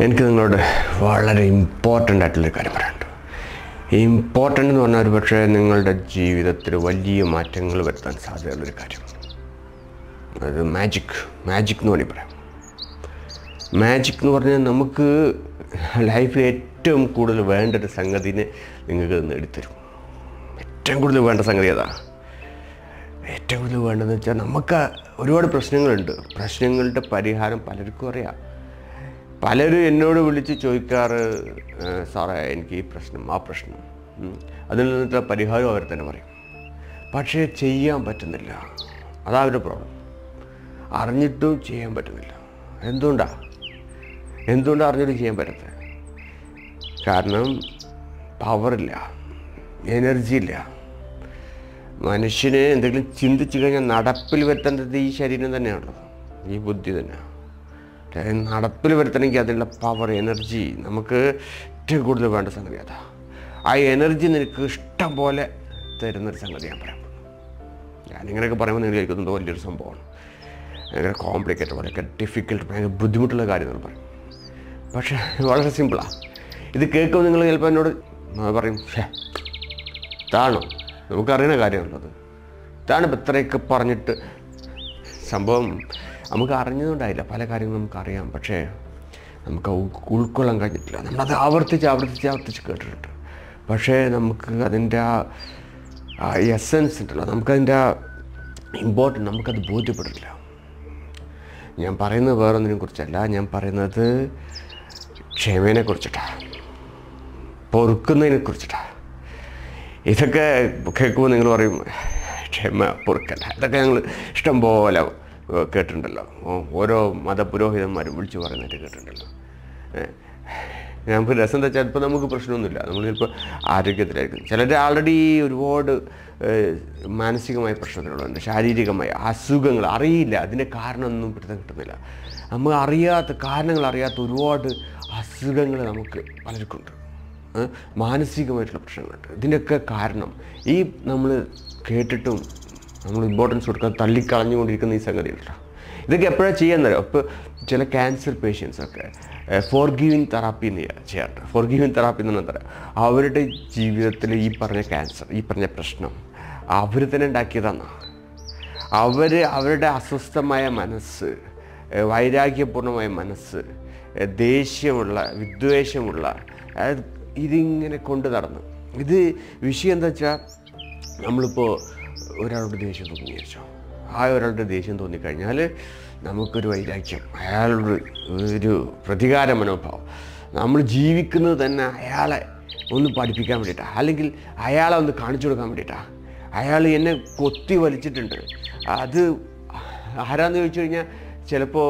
എനിക്ക് നിങ്ങളോട് വളരെ ഇമ്പോർട്ടൻ്റ് ആയിട്ടുള്ളൊരു കാര്യം പറയാനുണ്ട് ഇമ്പോർട്ടൻ്റ് എന്ന് പറഞ്ഞാൽ ഒരു പക്ഷേ നിങ്ങളുടെ ജീവിതത്തിൽ വലിയ മാറ്റങ്ങൾ വരുത്താൻ സാധ്യതയുള്ളൊരു കാര്യം അത് മാജിക് മാജിക് എന്ന് വേണമെങ്കിൽ പറയാം മാജിക് എന്ന് പറഞ്ഞാൽ നമുക്ക് ലൈഫിൽ ഏറ്റവും കൂടുതൽ വേണ്ട ഒരു സംഗതിനെ നിങ്ങൾക്ക് നേടിത്തരും ഏറ്റവും കൂടുതൽ വേണ്ട സംഗതി അതാ ഏറ്റവും കൂടുതൽ വേണ്ടതെന്ന് വെച്ചാൽ നമുക്ക് ഒരുപാട് പ്രശ്നങ്ങളുണ്ട് പ്രശ്നങ്ങളുടെ പരിഹാരം പലർക്കും അറിയാം പലരും എന്നോട് വിളിച്ച് ചോദിക്കാറ് "ഏ, സാറേ എനിക്ക് ഈ പ്രശ്നം ആ പ്രശ്നം ഉം. അതിൽ നിന്നിട്ടുള്ള പരിഹാരം അവർ തന്നെ പറയും പക്ഷേ ചെയ്യാൻ പറ്റുന്നില്ല അതാ അവരുടെ പ്രോബ്ലം അറിഞ്ഞിട്ടും ചെയ്യാൻ പറ്റുന്നില്ല എന്തുകൊണ്ടാണ് എന്തുകൊണ്ടാണ് അറിഞ്ഞിട്ടും ചെയ്യാൻ പറ്റാത്തത് കാരണം പവറില്ല എനർജി ഇല്ല മനുഷ്യന് എന്തെങ്കിലും ചിന്തിച്ചു കഴിഞ്ഞാൽ നടപ്പിൽ വരുത്തേണ്ടത് ഈ ശരീരം തന്നെയാണല്ലോ ഈ ബുദ്ധി തന്നെയാണ് അതായത് നടപ്പിൽ വരുത്തണമെങ്കിൽ അതിനുള്ള പവർ എനർജി നമുക്ക് ഏറ്റവും കൂടുതൽ വേണ്ട സംഗതി അതാ ആ എനർജി നിനക്ക് ഇഷ്ടം പോലെ തരുന്നൊരു സംഗതി ഞാൻ പറയാം ഞാനിങ്ങനെയൊക്കെ പറയുമ്പോൾ നിങ്ങൾ കേൾക്കുന്നത് വലിയൊരു സംഭവമാണ് ഭയങ്കര കോംപ്ലിക്കേറ്റഡ് വളരെ ഡിഫിക്കൽട്ട് ഭയങ്കര ബുദ്ധിമുട്ടുള്ള കാര്യം എന്ന് പറയും പക്ഷേ വളരെ സിമ്പിളാണ് ഇത് കേൾക്കുമ്പോൾ നിങ്ങൾ ചിലപ്പോൾ എന്നോട് ആ, പറയും ഷേ ഇതാണോ നമുക്കറിയുന്ന കാര്യമാണുള്ളത് ഇതാണ് ഇപ്പം ഇത്രയൊക്കെ പറഞ്ഞിട്ട് സംഭവം നമുക്ക് അറിഞ്ഞതുകൊണ്ടായില്ല പല കാര്യങ്ങളും നമുക്കറിയാം പക്ഷേ നമുക്ക് അത് ഉൾ- ഉൾക്കൊള്ളാൻ കഴിഞ്ഞിട്ടില്ല നമ്മളത് ആവർത്തിച്ച് ആവർത്തിച്ച് ആവർത്തിച്ച് കേട്ടിട്ടുണ്ട് പക്ഷേ നമുക്ക് അതിൻ്റെ ആ ആ എസൻസ് ഉണ്ടല്ലോ നമുക്കതിൻ്റെ ആ ഇമ്പോർട്ടൻ്റ് നമുക്കത് ബോധ്യപ്പെടില്ല ഞാൻ പറയുന്നത് വേറൊന്നിനെ കുറിച്ചല്ല ഞാൻ പറയുന്നത് ക്ഷമേനെ കുറിച്ചിട്ടാണ് പൊറുക്കുന്നതിനെ കുറിച്ചിട്ടാണ് ഇതൊക്കെ കേൾക്കുമ്പോൾ നിങ്ങൾ പറയും ക്ഷമ പൊറുക്കല്ല ഇതൊക്കെ ഞങ്ങൾ ഇഷ്ടം പോലെ ഏഹ്, കേട്ടിട്ടുണ്ടല്ലോ ഓ, ഓരോ മതപുരോഹിതന്മാരും വിളിച്ചു പറയുന്നതായിട്ട് കേട്ടിട്ടുണ്ടല്ലോ ഏഹ്, ഞാൻ ഇപ്പോൾ രസം എന്താ വെച്ചാൽ ഇപ്പോൾ നമുക്ക് പ്രശ്നമൊന്നുമില്ല നമ്മൾ ചിലപ്പോൾ ആരോഗ്യത്തിലായിരിക്കും ചിലർ ആൾറെഡി ഒരുപാട് ഏഹ്, മാനസികമായ പ്രശ്നങ്ങളുണ്ട് ശാരീരികമായ അസുഖങ്ങൾ അറിയില്ല അതിൻ്റെ കാരണമൊന്നും പിടുത്തം കിട്ടുന്നില്ല നമ്മൾ അറിയാത്ത കാരണങ്ങൾ അറിയാത്ത ഒരുപാട് അസുഖങ്ങൾ നമുക്ക് പലർക്കുണ്ട് ഏഹ് മാനസികമായിട്ടുള്ള പ്രശ്നങ്ങളുണ്ട് ഇതിൻ്റെയൊക്കെ കാരണം ഈ നമ്മൾ കേട്ടിട്ടും നമ്മൾ ഇമ്പോർട്ടൻസ് കൊടുക്കാൻ തള്ളിക്കളഞ്ഞുകൊണ്ടിരിക്കുന്ന ഈ സംഗതി ഉണ്ടല്ലോ ഇതൊക്കെ എപ്പോഴാണ് ചെയ്യാന്നറിയോ ഇപ്പോൾ ചില ക്യാൻസർ പേഷ്യൻസ് ഒക്കെ ഫോർ ഗീവിങ് തെറാപ്പി എന്ന് ചെയ്യാ- ചെയ്യാറുണ്ട് ഫോർ ഗീവിങ് തെറാപ്പി എന്ന് പറഞ്ഞാൽ അവരുടെ ജീവിതത്തിൽ ഈ പറഞ്ഞ ക്യാൻസർ ഈ പറഞ്ഞ പ്രശ്നം അവർ തന്നെ ഉണ്ടാക്കിയതാണ് അവർ അവരുടെ അസ്വസ്ഥമായ മനസ്സ് ഏഹ് വൈരാഗ്യപൂർണമായ മനസ്സ് ഏഹ് ദേഷ്യമുള്ള വിദ്വേഷമുള്ള അതായത് ഇതിങ്ങനെ കൊണ്ട് നടന്നു ഇത് വിഷയം എന്താ വെച്ചാൽ നമ്മളിപ്പോൾ ഒരാളോട് ദേഷ്യം തോന്നി വിചാരിച്ചോ ആ ഒരാളുടെ ദേഷ്യം തോന്നിക്കഴിഞ്ഞാൽ നമുക്കൊരു വൈരാഗ്യം അയാളോട് ഒരു പ്രതികാര മനോഭാവം നമ്മൾ ജീവിക്കുന്നത് തന്നെ അയാളെ ഒന്ന് പഠിപ്പിക്കാൻ വേണ്ടിയിട്ടാണ് അല്ലെങ്കിൽ അയാളെ ഒന്ന് കാണിച്ചു കൊടുക്കാൻ വേണ്ടിയിട്ടാണ് അയാൾ എന്നെ കൊത്തി വലിച്ചിട്ടുണ്ട് അത് ആരാന്ന് ചോദിച്ചു കഴിഞ്ഞാൽ ചിലപ്പോൾ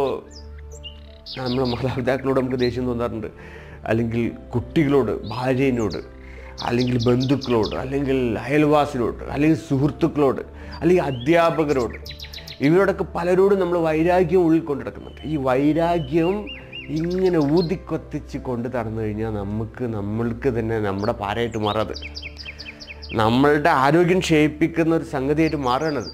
നമ്മളെ മാതാപിതാക്കളോട് നമുക്ക് ദേഷ്യം തോന്നാറുണ്ട് അല്ലെങ്കിൽ കുട്ടികളോട് ഭാര്യനോട് അല്ലെങ്കിൽ ബന്ധുക്കളോട് അല്ലെങ്കിൽ അയൽവാസിനോട് അല്ലെങ്കിൽ സുഹൃത്തുക്കളോട് അല്ലെങ്കിൽ അധ്യാപകരോട് ഇവരോടൊക്കെ പലരോടും നമ്മൾ വൈരാഗ്യം ഉള്ളിൽ കൊണ്ട് നടക്കുന്നുണ്ട് ഈ വൈരാഗ്യം ഇങ്ങനെ ഊതിക്കൊത്തിച്ച് കൊണ്ട് നടന്നു കഴിഞ്ഞാൽ നമുക്ക് നമ്മൾക്ക് തന്നെ നമ്മുടെ പാരയായിട്ട് മാറാത് നമ്മളുടെ ആരോഗ്യം ക്ഷയിപ്പിക്കുന്ന ഒരു സംഗതിയായിട്ട് മാറുകയാണത്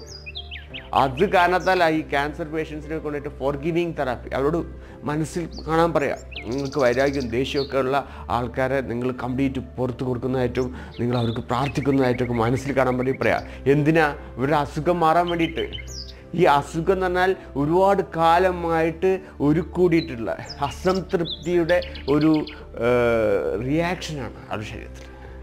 അത് കാരണത്താൽ ഈ ക്യാൻസർ പേഷ്യൻസിനെ കൊണ്ടിട്ട് ഫോർ ഗിവിങ് തെറാപ്പി അവരോട് മനസ്സിൽ കാണാൻ പറയാം നിങ്ങൾക്ക് വൈരാഗ്യം ദേഷ്യമൊക്കെ ഉള്ള ആൾക്കാരെ നിങ്ങൾ കംപ്ലീറ്റ് പുറത്ത് കൊടുക്കുന്നതായിട്ടും നിങ്ങൾ അവർക്ക് പ്രാർത്ഥിക്കുന്നതായിട്ടൊക്കെ മനസ്സിൽ കാണാൻ വേണ്ടി പറയാം എന്തിനാ ഇവരുടെ അസുഖം മാറാൻ വേണ്ടിയിട്ട് ഈ അസുഖം എന്ന് പറഞ്ഞാൽ ഒരുപാട് കാലമായിട്ട് ഉരുക്കൂടിയിട്ടുള്ള അസംതൃപ്തിയുടെ ഒരു റിയാക്ഷനാണ് അവരുടെ ശരീരത്തിൽ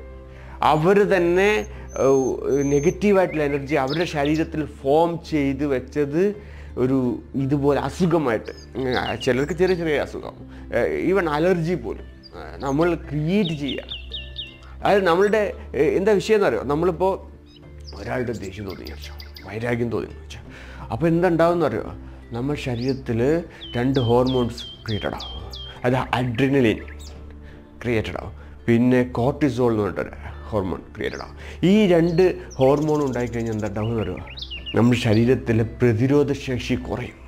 അവർ തന്നെ നെഗറ്റീവായിട്ടുള്ള എനർജി അവരുടെ ശരീരത്തിൽ ഫോം ചെയ്ത് വെച്ചത് ഒരു ഇതുപോലെ അസുഖമായിട്ട് ഉം, ആ, ചിലർക്ക് ചെറിയ ചെറിയ അസുഖം ഈവൻ അലർജി പോലും ആ, നമ്മൾ ക്രിയേറ്റ് ചെയ്യുക അതായത് നമ്മളുടെ ഏഹ്, എന്താ വിഷയം എന്നറിയോ നമ്മളിപ്പോൾ ഒരാളുടെ ദേഷ്യം തോന്നി വെച്ചോ വൈരാഗ്യം തോന്നി എന്ന് വെച്ചോ അപ്പോൾ എന്തുണ്ടാവും അറിയോ നമ്മുടെ ശരീരത്തിൽ രണ്ട് ഹോർമോൺസ് ക്രിയേറ്റഡ് ആവും അത് അഡ്രിനലിൻ ക്രിയേറ്റഡ് ആവും പിന്നെ കോർട്ടിസോൾ എന്ന് പറഞ്ഞിട്ടൊരു ഹോർമോൺ ക്രിയേറ്റഡ് ആവും ഈ രണ്ട് ഹോർമോൺ ഉണ്ടായിക്കഴിഞ്ഞാൽ എന്താ ഉണ്ടാവും അറിയുക നമ്മുടെ ശരീരത്തിലെ പ്രതിരോധ ശേഷി കുറയും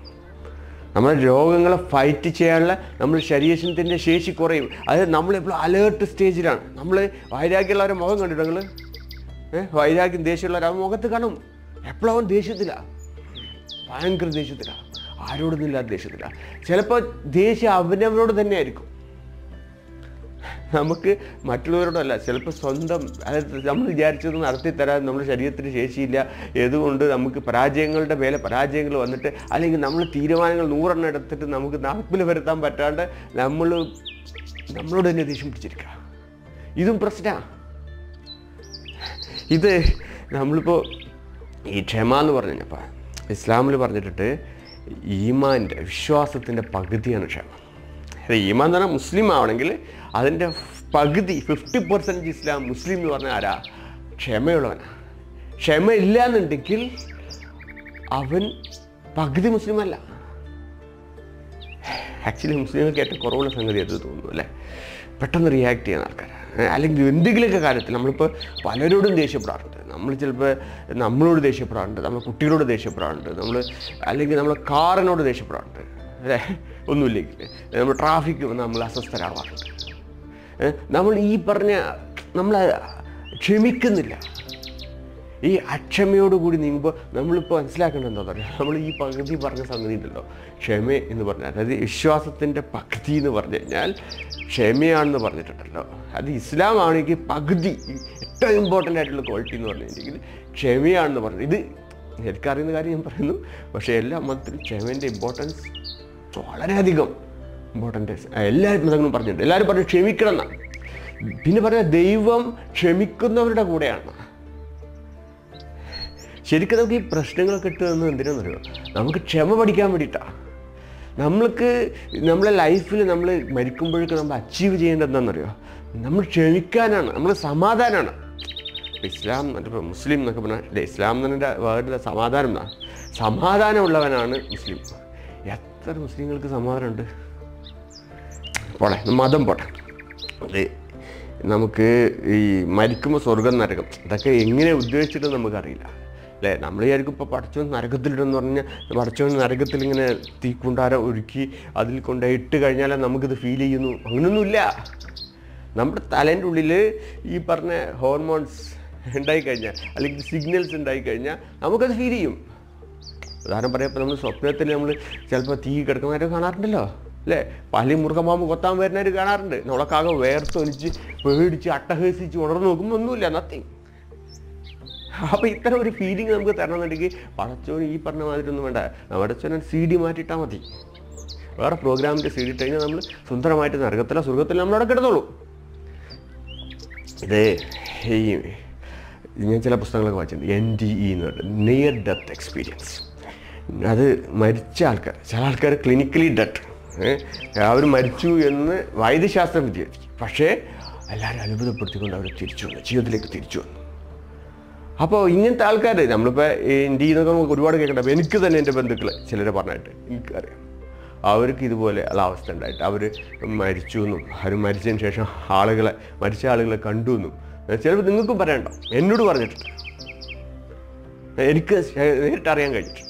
നമ്മുടെ രോഗങ്ങളെ ഫൈറ്റ് ചെയ്യാനുള്ള നമ്മുടെ ശരീരത്തിൻ്റെ ശേഷി കുറയും അതായത് നമ്മളെപ്പോഴും അലേർട്ട് സ്റ്റേജിലാണ് നമ്മൾ വൈരാഗ്യമുള്ളവരെ മുഖം കണ്ടിട്ടോ നിങ്ങൾ ഏഹ് വൈരാഗ്യം ദേഷ്യമുള്ളവർ ആ മുഖത്ത് കാണും എപ്പോഴും അവൻ ദേഷ്യത്തിലാണ് ഭയങ്കര ദേഷ്യത്തിലാണ് ആരോടൊന്നും ഇല്ലാത്ത ദേഷ്യത്തില്ല ചിലപ്പോൾ ദേഷ്യം അവനവനോട് തന്നെ ആയിരിക്കും നമുക്ക് മറ്റുള്ളവരോടല്ല ചിലപ്പോൾ സ്വന്തം അതായത് നമ്മൾ വിചാരിച്ചത് നടത്തി തരാൻ നമ്മുടെ ശരീരത്തിന് ശേഷിയില്ല ഏതുകൊണ്ട് നമുക്ക് പരാജയങ്ങളുടെ മേലെ പരാജയങ്ങൾ വന്നിട്ട് അല്ലെങ്കിൽ നമ്മൾ തീരുമാനങ്ങൾ നൂറെണ്ണം എടുത്തിട്ട് നമുക്ക് നടപ്പിൽ വരുത്താൻ പറ്റാണ്ട് നമ്മൾ നമ്മളോട് തന്നെ ദേഷ്യം പിടിച്ചിരിക്കുക ഇതും പ്രശ്നമാണ് ഇത് നമ്മളിപ്പോൾ ഈ ക്ഷമ എന്ന് പറഞ്ഞു കഴിഞ്ഞപ്പോൾ ഇസ്ലാമിൽ പറഞ്ഞിട്ട് ഈമാൻ്റെ വിശ്വാസത്തിൻ്റെ പകുതിയാണ് ക്ഷമ അത് ഈമാൻ എന്ന് പറഞ്ഞാൽ മുസ്ലിം ആവണമെങ്കിൽ അതിൻ്റെ പകുതി ഫിഫ്റ്റി പെർസെൻറ്റ് ഇസ്ലാം മുസ്ലിം എന്ന് പറഞ്ഞാൽ ആരാ ക്ഷമയുള്ളവനാണ് ക്ഷമ ഇല്ല എന്നുണ്ടെങ്കിൽ അവൻ പകുതി മുസ്ലിം അല്ല ആക്ച്വലി മുസ്ലിങ്ങൾക്ക് ഏറ്റവും കുറവുള്ള സംഗതി അത് തോന്നുന്നു അല്ലേ പെട്ടെന്ന് റിയാക്ട് ചെയ്യുന്ന ആൾക്കാർ അല്ലെങ്കിൽ എന്തെങ്കിലുമൊക്കെ കാര്യത്തിൽ നമ്മളിപ്പോൾ പലരോടും ദേഷ്യപ്പെടാറുണ്ട് നമ്മൾ ചിലപ്പോൾ നമ്മളോട് ദേഷ്യപ്പെടാറുണ്ട് നമ്മുടെ കുട്ടികളോട് ദേഷ്യപ്പെടാറുണ്ട് നമ്മൾ അല്ലെങ്കിൽ നമ്മൾ കാറിനോട് ദേഷ്യപ്പെടാറുണ്ട് അല്ലേ ഒന്നുമില്ലെങ്കിൽ നമ്മൾ ട്രാഫിക് നമ്മൾ അസ്വസ്ഥരാവാറുണ്ട് ഏ, നമ്മൾ ഈ പറഞ്ഞ നമ്മൾ ക്ഷമിക്കുന്നില്ല ഈ അക്ഷമയോടുകൂടി നീങ്ങുമ്പോൾ നമ്മളിപ്പോൾ മനസ്സിലാക്കേണ്ടത് എന്താ പറയുക നമ്മൾ ഈ പകുതി പറഞ്ഞ സംഗതി ഉണ്ടല്ലോ ക്ഷമ എന്ന് പറഞ്ഞാൽ അതായത് വിശ്വാസത്തിൻ്റെ പകുതി എന്ന് പറഞ്ഞു കഴിഞ്ഞാൽ ക്ഷമയാണെന്ന് പറഞ്ഞിട്ടുണ്ടല്ലോ അത് ഇസ്ലാം ആണെങ്കിൽ പകുതി ഏറ്റവും ഇമ്പോർട്ടൻ്റ് ആയിട്ടുള്ള ക്വാളിറ്റി എന്ന് പറഞ്ഞിട്ടുണ്ടെങ്കിൽ ക്ഷമയാണെന്ന് പറഞ്ഞു ഇത് എനിക്കറിയുന്ന കാര്യം ഞാൻ പറയുന്നു പക്ഷേ എല്ലാ മതത്തിലും ക്ഷമേൻ്റെ ഇമ്പോർട്ടൻസ് വളരെയധികം ഇമ്പോർട്ടൻ്റ് എല്ലാ മതങ്ങളും പറഞ്ഞിട്ടുണ്ട് എല്ലാവരും പറഞ്ഞു ക്ഷമിക്കണം എന്നാണ് പിന്നെ പറഞ്ഞാൽ ദൈവം ക്ഷമിക്കുന്നവരുടെ കൂടെയാണ് ശരിക്കും നമുക്ക് ഈ പ്രശ്നങ്ങളൊക്കെ ഇട്ട് തന്നത് എന്തിനാണെന്നറിയോ നമുക്ക് ക്ഷമ പഠിക്കാൻ വേണ്ടിയിട്ടാണ് നമ്മൾക്ക് നമ്മളെ ലൈഫിൽ നമ്മൾ മരിക്കുമ്പോഴേക്കും നമ്മൾ അച്ചീവ് ചെയ്യേണ്ടത് എന്താണെന്നറിയോ നമ്മൾ ക്ഷമിക്കാനാണ് നമ്മൾ സമാധാനമാണ് ഇപ്പം ഇസ്ലാം എന്നിട്ട് മുസ്ലിം എന്നൊക്കെ പറഞ്ഞാൽ ഇല്ലേ, ഇസ്ലാം എന്നതിൻ്റെ വേർഡിലെ സമാധാനം എന്നാ സമാധാനമുള്ളവനാണ് മുസ്ലിം എത്ര മുസ്ലിങ്ങൾക്ക് സമാധാനമുണ്ട് പോട്ടെ മതം പോട്ടെ അത് നമുക്ക് ഈ മരിക്കുമ്പോൾ സ്വർഗം നരകം ഇതൊക്കെ എങ്ങനെ ഉദ്ദേശിച്ചിട്ട് നമുക്കറിയില്ല അല്ലേ നമ്മൾ വിചാരിക്കും ഇപ്പോൾ പടച്ചോൻ നരകത്തിലിടെന്ന് പറഞ്ഞാൽ പടച്ചോൻ നരകത്തിൽ ഇങ്ങനെ തീക്കുണ്ടാര ഒരുക്കി അതിൽ കൊണ്ട് ഇട്ട് കഴിഞ്ഞാൽ നമുക്കിത് ഫീൽ ചെയ്യുന്നു അങ്ങനെയൊന്നുമില്ല നമ്മുടെ തലേൻ്റെ ഉള്ളിൽ ഈ പറഞ്ഞ ഹോർമോൺസ് ഉണ്ടായിക്കഴിഞ്ഞാൽ അല്ലെങ്കിൽ സിഗ്നൽസ് ഉണ്ടായിക്കഴിഞ്ഞാൽ നമുക്കത് ഫീൽ ചെയ്യും ഉദാഹരണം പറയാം നമ്മൾ സ്വപ്നത്തിൽ നമ്മൾ ചിലപ്പോൾ തീ കിടക്കുന്നവരെ കാണാറുണ്ടല്ലോ അല്ലേ പലി മുറുകമാമ്പ് കൊത്താൻ വരുന്നവർ കാണാറുണ്ട് നമ്മളൊക്കെ വേർത്തൊലിച്ച് പേടിച്ച് അട്ടഹസിച്ച് ഉണർന്ന് നോക്കുമ്പോൾ ഒന്നുമില്ല നത്തിങ് അപ്പോൾ ഇത്തരം ഒരു ഫീലിംഗ് നമുക്ക് തരണമെന്നുണ്ടെങ്കിൽ പടച്ചോന് ഈ പറഞ്ഞ മാതിരി ഒന്നും വേണ്ട നമ്മുടെ അച്ഛനെ സി ഡി മാറ്റിയിട്ടാൽ മതി വേറെ പ്രോഗ്രാമിൻ്റെ സി ഡി ഇട്ട് കഴിഞ്ഞാൽ നമ്മൾ സുന്ദരമായിട്ട് നരകത്തില സുഖത്തിൽ നമ്മളവിടെ കിടന്നോളൂ ഇത് ഈ ഞാൻ ചില പുസ്തകങ്ങളൊക്കെ വായിച്ചിട്ടുണ്ട് എൻ ഡി ഇ എന്ന് പറയുന്നത് നിയർ ഡെത്ത് എക്സ്പീരിയൻസ് അത് മരിച്ച ആൾക്കാർ ചില ആൾക്കാർ ക്ലിനിക്കലി ഡെത്ത് അവർ മരിച്ചു എന്ന് വൈദ്യശാസ്ത്രം വിദ്യാർത്ഥി പക്ഷേ എല്ലാവരും അത്ഭുതപ്പെടുത്തിക്കൊണ്ട് അവർ തിരിച്ചു വന്നു ജീവിതത്തിലേക്ക് തിരിച്ചു വന്നു അപ്പോൾ ഇങ്ങനത്തെ ആൾക്കാർ നമ്മളിപ്പോൾ എൻ്റെ എന്നൊക്കെ നമുക്ക് ഒരുപാട് കേൾക്കണ്ട അപ്പോൾ എനിക്ക് തന്നെ എൻ്റെ ബന്ധുക്കൾ ചിലരെ പറഞ്ഞിട്ട് എനിക്കറിയാം അവർക്ക് ഇതുപോലെ ഉള്ള അവസ്ഥ ഉണ്ടായിട്ട് അവർ മരിച്ചു എന്നും അവർ മരിച്ചതിന് ശേഷം ആളുകളെ മരിച്ച ആളുകളെ കണ്ടു എന്നും ചിലപ്പോൾ നിങ്ങൾക്കും പറയണ്ട എന്നോട് പറഞ്ഞിട്ടുണ്ട് എനിക്ക് നേരിട്ട് അറിയാൻ കഴിഞ്ഞിട്ടുണ്ട്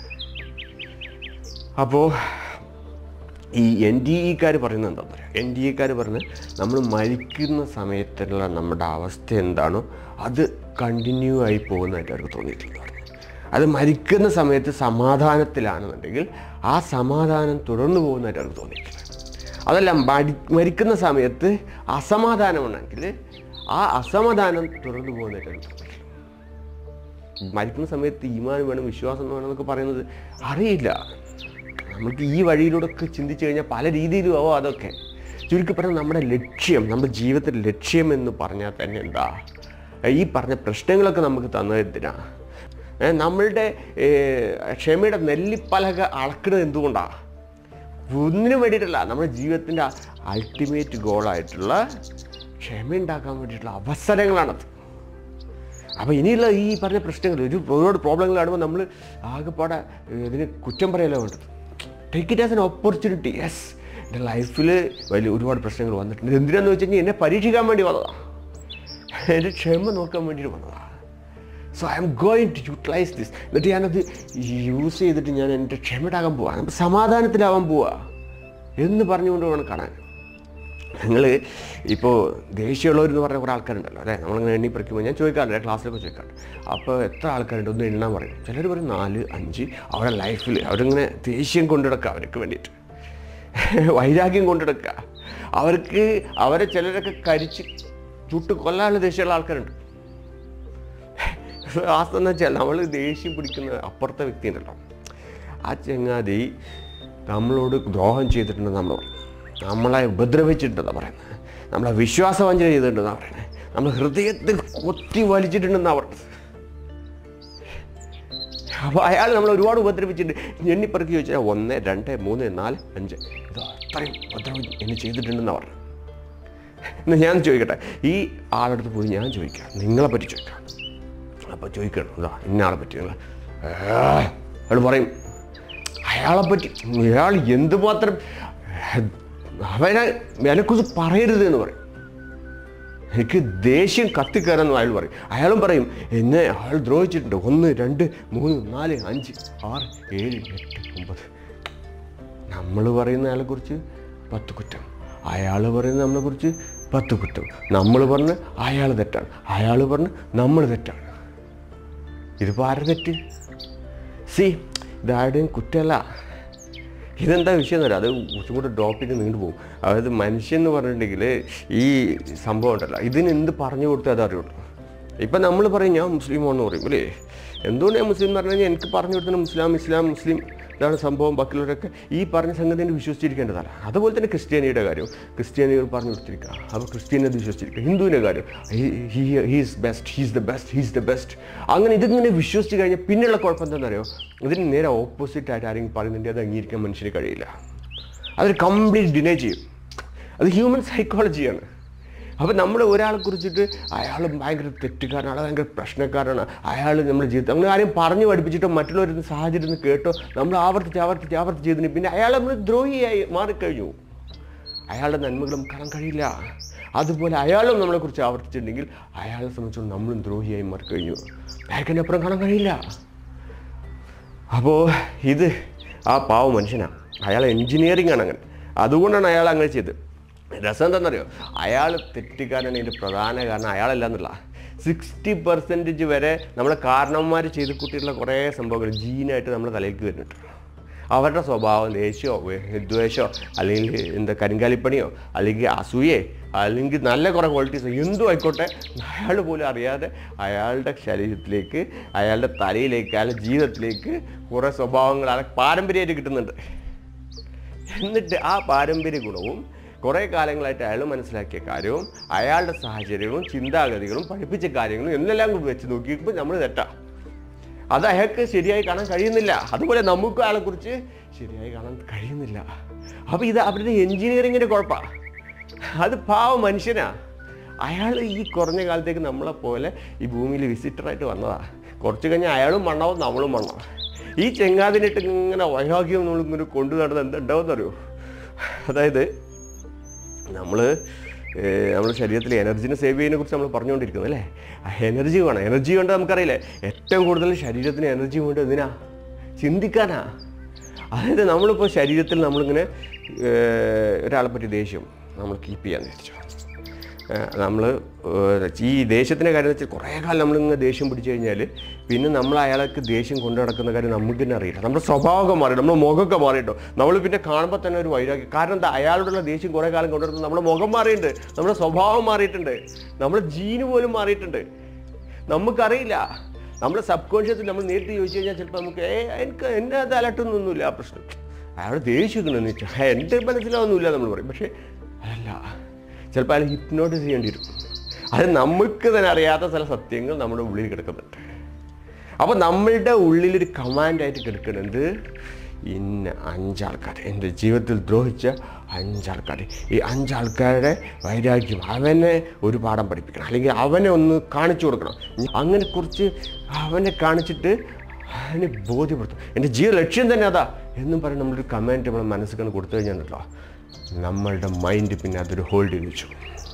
അപ്പോൾ ഈ എൻ ഡി ഇക്കാർ പറയുന്നത് എന്താ പറയുക എൻ ഡി ഇക്കാർ പറഞ്ഞ് നമ്മൾ മരിക്കുന്ന സമയത്തുള്ള നമ്മുടെ അവസ്ഥ എന്താണോ അത് കണ്ടിന്യൂ ആയി പോകുന്നതായിട്ട് അവർക്ക് തോന്നിയിട്ടുണ്ട് പറഞ്ഞു അത് മരിക്കുന്ന സമയത്ത് സമാധാനത്തിലാണെന്നുണ്ടെങ്കിൽ ആ സമാധാനം തുടർന്നു പോകുന്നതായിട്ട് അവർക്ക് തോന്നിയിട്ടില്ല അതല്ല മരി മരിക്കുന്ന സമയത്ത് അസമാധാനമുണ്ടെങ്കിൽ ആ അസമാധാനം തുടർന്നു പോകുന്നതായിട്ട് അവർക്ക് തോന്നിയിട്ടില്ല മരിക്കുന്ന സമയത്ത് ഈമാൻ വേണം വിശ്വാസം വേണം എന്നൊക്കെ പറയുന്നത് അറിയില്ല നമുക്ക് ഈ വഴിയിലൂടെയൊക്കെ ചിന്തിച്ചു കഴിഞ്ഞാൽ പല രീതിയിലും ആവും അതൊക്കെ ചുരുക്കി പറഞ്ഞാൽ നമ്മുടെ ലക്ഷ്യം നമ്മുടെ ജീവിതത്തിൻ്റെ ലക്ഷ്യം എന്ന് പറഞ്ഞാൽ തന്നെ എന്താ ഈ പറഞ്ഞ പ്രശ്നങ്ങളൊക്കെ നമുക്ക് തന്നത് എന്തിനാ ഏ, നമ്മളുടെ ഏ, ക്ഷമയുടെ നെല്ലിപ്പലക അളക്കുന്നത് എന്തുകൊണ്ടാണ് ഒന്നിനും വേണ്ടിയിട്ടല്ല നമ്മുടെ ജീവിതത്തിൻ്റെ അൾട്ടിമേറ്റ് ഗോളായിട്ടുള്ള ക്ഷമ ഉണ്ടാക്കാൻ വേണ്ടിയിട്ടുള്ള അവസരങ്ങളാണത് അപ്പോൾ ഇനിയുള്ള ഈ പറഞ്ഞ പ്രശ്നങ്ങൾ ഒരു ഒരുപാട് പ്രോബ്ലങ്ങൾ കാണുമ്പോൾ നമ്മൾ ആകെപ്പാടെ ഇതിന് കുറ്റം പറയല വേണ്ടത് take it as an opportunity yes എൻ്റെ ലൈഫിൽ വലിയ ഒരുപാട് പ്രശ്നങ്ങൾ വന്നിട്ടുണ്ട് എന്തിനാന്ന് വെച്ച് കഴിഞ്ഞാൽ എന്നെ പരീക്ഷിക്കാൻ വേണ്ടി വന്നതാണ് എൻ്റെ ക്ഷമ നോക്കാൻ വേണ്ടിയിട്ട് വന്നതാണ് so I am going to utilize this എന്നിട്ട് ഞാനത് യൂസ് ചെയ്തിട്ട് ഞാൻ എൻ്റെ ക്ഷമയിടാകാൻ പോവാ നമുക്ക് സമാധാനത്തിലാവാൻ പോവാ എന്ന് പറഞ്ഞുകൊണ്ട് വേണം കാണാൻ നിങ്ങൾ ഇപ്പോൾ ദേഷ്യമുള്ളവരെന്ന് പറഞ്ഞ കുറേ ആൾക്കാരുണ്ടല്ലോ അല്ലേ നമ്മളിങ്ങനെ എണ്ണി പറിക്കുമ്പോൾ ഞാൻ ചോദിക്കാറുണ്ട് ക്ലാസ്സിലൊക്കെ ചോദിക്കാറുണ്ട് അപ്പോൾ എത്ര ആൾക്കാരുണ്ട് ഒന്ന് എണ്ണാൻ പറയും ചിലർ പറയും നാല് അഞ്ച് അവരുടെ ലൈഫിൽ അവരിങ്ങനെ ദേഷ്യം കൊണ്ടുനടക്കുക അവർക്ക് വേണ്ടിയിട്ട് വൈരാഗ്യം കൊണ്ടുനടക്കുക അവർക്ക് അവരെ ചിലരൊക്കെ കരിച്ച് ചുട്ട് കൊല്ലാനുള്ള ദേഷ്യമുള്ള ആൾക്കാരുണ്ട് വാസ്തവം എന്ന് വെച്ചാൽ നമ്മൾ ദേഷ്യം പിടിക്കുന്ന അപ്പുറത്തെ വ്യക്തി ഉണ്ടല്ലോ ആ ചങ്ങാതി നമ്മളോട് ദ്രോഹം ചെയ്തിട്ടുണ്ടെന്ന് നമ്മൾ പറയും നമ്മളെ ഉപദ്രവിച്ചിട്ടുണ്ടെന്നാണ് പറയുന്നത് നമ്മളെ വിശ്വാസവഞ്ചന ചെയ്തിട്ടുണ്ടെന്നാണ് പറയുന്നത് നമ്മൾ ഹൃദയത്തിൽ കൊത്തി വലിച്ചിട്ടുണ്ടെന്നാണ് പറയുന്നത് അപ്പോൾ അയാൾ നമ്മൾ ഒരുപാട് ഉപദ്രവിച്ചിട്ട് എണ്ണിപ്പറക്കി ചോദിച്ചാൽ ഒന്ന് രണ്ട് മൂന്ന് നാല് അഞ്ച് ഇത് അത്രയും ഉപദ്രവം എന്നെ ചെയ്തിട്ടുണ്ടെന്നാണ് പറഞ്ഞത് എന്നാൽ ഞാൻ ചോദിക്കട്ടെ ഈ ആളടുത്ത് പോയി ഞാൻ ചോദിക്കാം നിങ്ങളെ പറ്റി ചോദിക്കാം അപ്പോൾ ചോദിക്കണം ഇതാ ഇന്നയാളെ പറ്റി നിങ്ങൾ അയാൾ പറയും അയാളെ പറ്റി അയാൾ എന്തുമാത്രം അവനെ എന്നെക്കുറിച്ച് പറയരുത് എന്ന് പറയും എനിക്ക് ദേഷ്യം കത്തിക്കയറെന്ന് അയാൾ പറയും അയാളും പറയും എന്നെ അയാൾ ദ്രോഹിച്ചിട്ടുണ്ട് ഒന്ന് രണ്ട് മൂന്ന് നാല് അഞ്ച് ആറ് ഏഴ് എട്ട് ഒമ്പത് നമ്മൾ പറയുന്ന അയാളെക്കുറിച്ച് പത്ത് കുറ്റം അയാൾ പറയുന്ന നമ്മളെക്കുറിച്ച് പത്ത് കുറ്റം നമ്മൾ പറഞ്ഞ് അയാൾ തെറ്റാണ് അയാൾ പറഞ്ഞ് നമ്മൾ തെറ്റാണ് ഇതിപ്പോൾ ആരുടെ തെറ്റ് സി ഇതാരുടെയും കുറ്റമല്ല ഇതെന്താ വിഷയം എന്ന് പറയാം അത് കുറച്ചും കൂടെ ഡ്രോപ്പ് ചെയ്ത് നീണ്ടു പോകും അതായത് മനുഷ്യൻ എന്ന് പറഞ്ഞിട്ടുണ്ടെങ്കിൽ ഈ സംഭവം ഉണ്ടല്ലോ ഇതിന് എന്ത് പറഞ്ഞു കൊടുത്താൽ അത് അറിയുള്ളൂ ഇപ്പം നമ്മൾ പറയും ഞാൻ മുസ്ലിമാണെന്ന് പറയും അല്ലേ എന്തുകൊണ്ട് ഞാൻ മുസ്ലിം എന്ന് പറഞ്ഞു കഴിഞ്ഞാൽ എനിക്ക് പറഞ്ഞു കൊടുത്തത് മുസ്ലാം ഇസ്ലാം മുസ്ലിം ഇതാണ് സംഭവം ബാക്കിയുള്ളവരൊക്കെ ഈ പറഞ്ഞ സംഗതി വിശ്വസിച്ചിരിക്കേണ്ടതല്ല അതുപോലെ തന്നെ ക്രിസ്ത്യാനിയുടെ കാര്യം ക്രിസ്ത്യാനികൾ പറഞ്ഞു കൊടുത്തിരിക്കുക അപ്പോൾ ക്രിസ്ത്യാനി അത് വിശ്വസിച്ചിരിക്കുക ഹിന്ദുവിൻ്റെ കാര്യം he's best he's the best he's the best അങ്ങനെ ഇതിങ്ങനെ വിശ്വസിച്ച് കഴിഞ്ഞാൽ പിന്നെയുള്ള കുഴപ്പം എന്താണെന്നറിയോ ഇതിന് നേരെ ഓപ്പോസിറ്റ് ആയിട്ട് ആരെങ്കിലും പറയുന്നുണ്ട് അത് അംഗീകരിക്കാൻ മനുഷ്യന് കഴിയില്ല അതൊരു കംപ്ലീറ്റ് ഡിനേ ചെയ്യും അത് ഹ്യൂമൻ സൈക്കോളജിയാണ് അപ്പോൾ നമ്മൾ ഒരാളെ കുറിച്ചിട്ട് അയാൾ ഭയങ്കര തെറ്റുകാരനാണ് ഭയങ്കര പ്രശ്നക്കാരനാണ് അയാൾ നമ്മുടെ ജീവിതത്തിൽ അങ്ങനെ ആരെയും പറഞ്ഞു പഠിപ്പിച്ചിട്ടോ മറ്റുള്ളവരുടെ സാഹചര്യം നിന്ന് കേട്ടോ നമ്മൾ ആവർത്തിച്ച് ആവർത്തിച്ച് ആവർത്തിച്ച് ചെയ്തതിന് പിന്നെ അയാൾ നമ്മൾ ദ്രോഹിയായി മാറിക്കഴിഞ്ഞു അയാളുടെ നന്മകൾ നമുക്ക് കാണാൻ കഴിയില്ല അതുപോലെ അയാളും നമ്മളെക്കുറിച്ച് ആവർത്തിച്ചിട്ടുണ്ടെങ്കിൽ അയാളെ സംബന്ധിച്ചോളം നമ്മളും ദ്രോഹിയായി മാറിക്കഴിഞ്ഞു അയാൾക്ക് അപ്പുറം കാണാൻ കഴിയില്ല അപ്പോൾ ഇത് ആ പാവ മനുഷ്യനാണ് അയാൾ എൻജിനീയറിംഗ് ആണ് അങ്ങനെ അതുകൊണ്ടാണ് അയാൾ അങ്ങനെ ചെയ്തത് രസം എന്താണെന്നറിയോ അയാൾ തെറ്റിക്കാനാണ് ഇതിൻ്റെ പ്രധാന കാരണം അയാളല്ല എന്നുള്ള സിക്സ്റ്റി പെർസെൻറ്റേജ് വരെ നമ്മളെ കാരണവന്മാർ ചെയ്ത് കൂട്ടിയിട്ടുള്ള കുറേ സംഭവങ്ങൾ ജീനായിട്ട് നമ്മുടെ തലയിലേക്ക് വരുന്നുണ്ട് അവരുടെ സ്വഭാവം ദേഷ്യമോ വിദ്വേഷമോ അല്ലെങ്കിൽ എന്താ കരിങ്കാലിപ്പണിയോ അല്ലെങ്കിൽ അസൂയേ അല്ലെങ്കിൽ നല്ല കുറേ ക്വാളിറ്റീസോ എന്തും ആയിക്കോട്ടെ അയാൾ പോലും അറിയാതെ അയാളുടെ ശരീരത്തിലേക്ക് അയാളുടെ തലയിലേക്ക് അയാളുടെ ജീവിതത്തിലേക്ക് കുറേ സ്വഭാവങ്ങൾ അയാളെ പാരമ്പര്യമായിട്ട് കിട്ടുന്നുണ്ട് എന്നിട്ട് ആ പാരമ്പര്യ ഗുണവും കുറേ കാലങ്ങളായിട്ട് അയാൾ മനസ്സിലാക്കിയ കാര്യവും അയാളുടെ സാഹചര്യവും ചിന്താഗതികളും പഠിപ്പിച്ച കാര്യങ്ങളും എന്നെല്ലാം കൂടി വെച്ച് നോക്കിയപ്പോൾ നമ്മൾ തെറ്റാ അത് അയാൾക്ക് ശരിയായി കാണാൻ കഴിയുന്നില്ല അതുപോലെ നമുക്കും അയാളെക്കുറിച്ച് ശരിയായി കാണാൻ കഴിയുന്നില്ല അപ്പോൾ ഇത് അവരുടെ എൻജിനീയറിങ്ങിൻ്റെ കുഴപ്പമാണ് അത് പാവ മനുഷ്യനാ അയാൾ ഈ കുറഞ്ഞ കാലത്തേക്ക് നമ്മളെ പോലെ ഈ ഭൂമിയിൽ വിസിറ്ററായിട്ട് വന്നതാ കുറച്ച് കഴിഞ്ഞാൽ അയാളും മണ്ണാവും നമ്മളും മണ്ണാവും ഈ ചെങ്ങാതിനിട്ട് ഇങ്ങനെ വൈരാഗ്യം നമ്മളിങ്ങനെ കൊണ്ടു നടന്ന് എന്തുണ്ടാവും അറിയോ അതായത് നമ്മൾ നമ്മുടെ ശരീരത്തിൽ എനർജിനെ സേവ് ചെയ്യുന്നതിനെ കുറിച്ച് നമ്മൾ പറഞ്ഞുകൊണ്ടിരിക്കുന്നത് അല്ലേ ആ എനർജി വേണം എനർജി കൊണ്ട് നമുക്കറിയില്ലേ ഏറ്റവും കൂടുതൽ ശരീരത്തിന് എനർജി വേണ്ടത് എന്തിനാ ചിന്തിക്കാനാ അതായത് നമ്മളിപ്പോൾ ശരീരത്തിൽ നമ്മളിങ്ങനെ ഏഹ്, ഒരാളെ പറ്റി ദേഷ്യം നമ്മൾ കീപ്പ് ചെയ്യാൻ വിചാരിച്ചു നമ്മൾ ഈ ദേഷ്യത്തിൻ്റെ കാര്യം വെച്ചാൽ കുറേ കാലം നമ്മളിങ്ങനെ ദേഷ്യം പിടിച്ചു കഴിഞ്ഞാൽ പിന്നെ നമ്മൾ അയാൾക്ക് ദേഷ്യം കൊണ്ടു നടക്കുന്ന കാര്യം നമുക്ക് തന്നെ അറിയില്ല നമ്മുടെ സ്വഭാവമൊക്കെ മാറി നമ്മുടെ മുഖമൊക്കെ മാറിയിട്ടോ നമ്മൾ പിന്നെ കാണുമ്പോൾ തന്നെ ഒരു വൈരാഗ്യം കാരണം എന്താ അയാളോടുള്ള ദേഷ്യം കുറേ കാലം കൊണ്ടു നടക്കുന്നത് നമ്മുടെ മുഖം മാറിയിട്ടുണ്ട് നമ്മുടെ സ്വഭാവം മാറിയിട്ടുണ്ട് നമ്മുടെ ജീന് പോലും മാറിയിട്ടുണ്ട് നമുക്കറിയില്ല നമ്മുടെ സബ് കോൺഷ്യസിൽ നമ്മൾ നേരിട്ട് ചോദിച്ചു കഴിഞ്ഞാൽ ചിലപ്പോൾ നമുക്ക് ഏ എനിക്ക് എന്നെ അത് അലട്ടുന്നൊന്നുമില്ല ആ പ്രശ്നം അയാൾ ദേഷ്യക്കണമെന്ന് വെച്ചാൽ എൻ്റെ മനസ്സിലാവുന്നില്ല നമ്മൾ പറയും പക്ഷേ അല്ല ചിലപ്പോൾ അയാൾ ഹിപ്നോട്ടിസ് ചെയ്യേണ്ടി വരും അത് നമുക്ക് തന്നെ അറിയാത്ത ചില സത്യങ്ങൾ നമ്മുടെ ഉള്ളിൽ കിടക്കുന്നുണ്ട് അപ്പോൾ നമ്മളുടെ ഉള്ളിലൊരു കമാൻഡായിട്ട് കിടക്കുന്നത് ഇന്ന അഞ്ചാൾക്കാർ എൻ്റെ ജീവിതത്തിൽ ദ്രോഹിച്ച അഞ്ചാൾക്കാർ ഈ അഞ്ചാൾക്കാരുടെ വൈരാഗ്യം അവനെ ഒരു പാഠം പഠിപ്പിക്കണം അല്ലെങ്കിൽ അവനെ ഒന്ന് കാണിച്ചു കൊടുക്കണം അങ്ങനെ കുറച്ച് അവനെ കാണിച്ചിട്ട് അവനെ ബോധ്യപ്പെടുത്തും എൻ്റെ ജീവിത ലക്ഷ്യം തന്നെ അതാ എന്നും പറഞ്ഞ് നമ്മളൊരു കമാൻഡ് നമ്മളെ മനസ്സിൽ കൊടുത്തു കഴിഞ്ഞാൽ കേട്ടോ നമ്മളുടെ മൈൻഡ് പിന്നെ അതൊരു ഹോൾഡ് ചെയ്ത് വെച്ചു